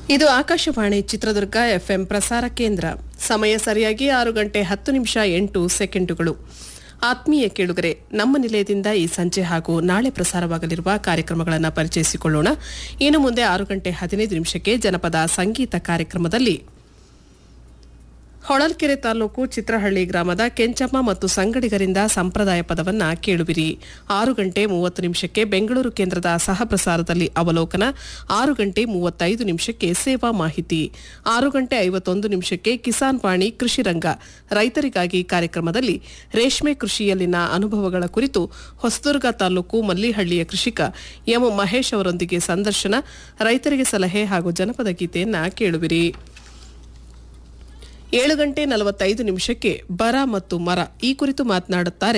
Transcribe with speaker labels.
Speaker 1: ಇದು ಆಕಾಶವಾಣಿ ಚಿತ್ರದುರ್ಗ ಎಫ್ಎಂ ಪ್ರಸಾರ ಕೇಂದ್ರ ಸಮಯ ಸರಿಯಾಗಿ ಆರು ಗಂಟೆ ಹತ್ತು ನಿಮಿಷ ಎಂಟು ಸೆಕೆಂಡುಗಳು ಆತ್ಮೀಯ ಕೇಳುಗರೆ ನಮ್ಮ ನಿಲಯದಿಂದ ಈ ಸಂಜೆ ಹಾಗೂ ನಾಳೆ ಪ್ರಸಾರವಾಗಲಿರುವ ಕಾರ್ಯಕ್ರಮಗಳನ್ನು ಪರಿಚಯಿಸಿಕೊಳ್ಳೋಣ ಇನ್ನು ಮುಂದೆ ಆರು ಗಂಟೆ ಹದಿನೈದು ನಿಮಿಷಕ್ಕೆ ಜನಪದ ಸಂಗೀತ ಕಾರ್ಯಕ್ರಮದಲ್ಲಿ ಹೊಳಲ್ಕೆರೆ ತಾಲೂಕು ಚಿತ್ರಹಳ್ಳಿ ಗ್ರಾಮದ ಕೆಂಚಮ್ಮ ಮತ್ತು ಸಂಗಡಿಗರಿಂದ ಸಂಪ್ರದಾಯ ಪದವನ್ನ ಕೇಳುವಿರಿ ಆರು ಗಂಟೆ ಮೂವತ್ತು ನಿಮಿಷಕ್ಕೆ ಬೆಂಗಳೂರು ಕೇಂದ್ರದ ಸಹಪ್ರಸಾರದಲ್ಲಿ ಅವಲೋಕನ ಆರು ಗಂಟೆ ಮೂವತ್ತೈದು ನಿಮಿಷಕ್ಕೆ ಸೇವಾ ಮಾಹಿತಿ ಆರು ಗಂಟೆ ಐವತ್ತೊಂದು ನಿಮಿಷಕ್ಕೆ ಕಿಸಾನ್ ವಾಣಿ ಕೃಷಿ ರಂಗ ರೈತರಿಗಾಗಿ ಕಾರ್ಯಕ್ರಮದಲ್ಲಿ ರೇಷ್ಮೆ ಕೃಷಿಯಲ್ಲಿನ ಅನುಭವಗಳ ಕುರಿತು ಹೊಸದುರ್ಗ ತಾಲೂಕು ಮಲ್ಲಿಹಳ್ಳಿಯ ಕೃಷಿಕ ಎಂ ಮಹೇಶ್ ಅವರೊಂದಿಗೆ ಸಂದರ್ಶನ ರೈತರಿಗೆ ಸಲಹೆ ಹಾಗೂ ಜನಪದ ಗೀತೆಯನ್ನ ಕೇಳುವಿರಿ ಏಳು ಗಂಟೆ ನಲವತ್ತೈದು ನಿಮಿಷಕ್ಕೆ ಬರ ಮತ್ತು ಮರ ಈ ಕುರಿತು ಮಾತನಾಡುತ್ತಾರೆ